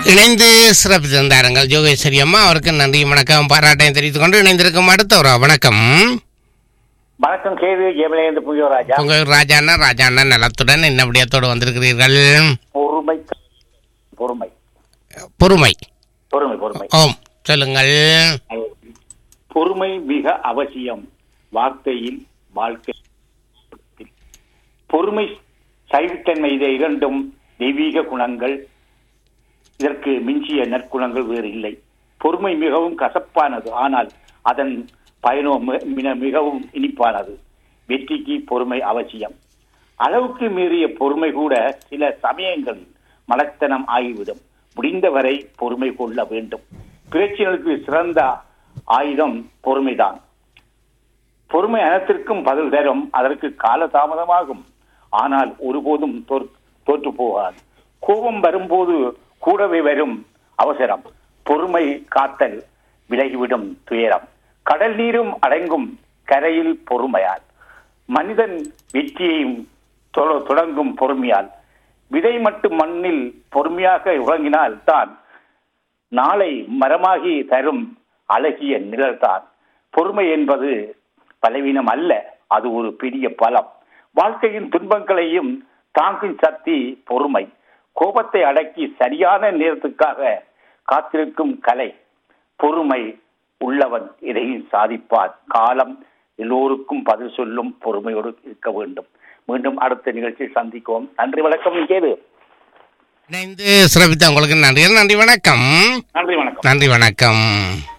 இணைந்து சிறப்பு தந்தாருங்கள் ஜோகேஸ்வரி அம்மா அவருக்கு நன்றி வணக்கம் பாராட்டையும் தெரிவித்துக் கொண்டு இணைந்திருக்கும் அடுத்த ஒரு வணக்கம் வணக்கம் கேது ஜெயமலேந்து புதியராஜா உங்க ராஜாண்ணா ராஜாண்ணா நலத்துடன் என்ன விடயத்தோடு வந்திருக்கிறீர்கள் பொறுமை பொறுமை பொறுமை பொறுமை பொறுமை ஓம் சொல்லுங்கள் பொறுமை மிக அவசியம் வார்த்தையில் வாழ்க்கை பொறுமை சைவத்தன்மை இதை இரண்டும் தெய்வீக குணங்கள் இதற்கு மிஞ்சிய நற்குணங்கள் வேறு இல்லை பொறுமை மிகவும் கசப்பானது ஆனால் அதன் பயனோ மி- மிக- மிகவும் இனிப்பானது வெற்றிக்கு பொறுமை அவசியம் அளவுக்கு மீறிய பொறுமை கூட சில சமயங்களில் மலத்தனம் ஆகிவிடும் முடிந்தவரை பொறுமை கொள்ள வேண்டும் பிரச்சனைகளுக்கு சிறந்த ஆயுதம் பொறுமைதான் பொறுமை அனைத்திற்கும் பதில் தரும் அதற்கு கால தாமதமாகும் ஆனால் ஒருபோதும் தோற்- தோற்று போகாது கோபம் வரும்போது கூடவே வரும் அவசரம் பொறுமை காத்தல் விலகிவிடும் துயரம் கடல் நீரும் அடங்கும் கரையில் பொறுமையால் மனிதன் வெற்றியையும் தொ- தொடங்கும் பொறுமையால் விதை மட்டும் மண்ணில் பொறுமையாக உறங்கினால் தான் நாளை மரமாகி தரும் அழகிய நிழல்தான் பொறுமை என்பது பலவீனம் அல்ல அது ஒரு பெரிய பலம் வாழ்க்கையின் துன்பங்களையும் தாங்கும் சக்தி பொறுமை கோபத்தை அடக்கி சரியான நேரத்துக்காக காத்திருக்கும் கலை பொறுமை உள்ளவன் இதையும் சாதிப்பார் காலம் எல்லோருக்கும் பதில் சொல்லும் பொறுமையோடு இருக்க வேண்டும் மீண்டும் அடுத்த நிகழ்ச்சியில் சந்திக்குவோம் நன்றி வணக்கம் கேது இணைந்து சிறப்பித்த உங்களுக்கு நன்றி நன்றி வணக்கம் நன்றி வணக்கம் நன்றி வணக்கம்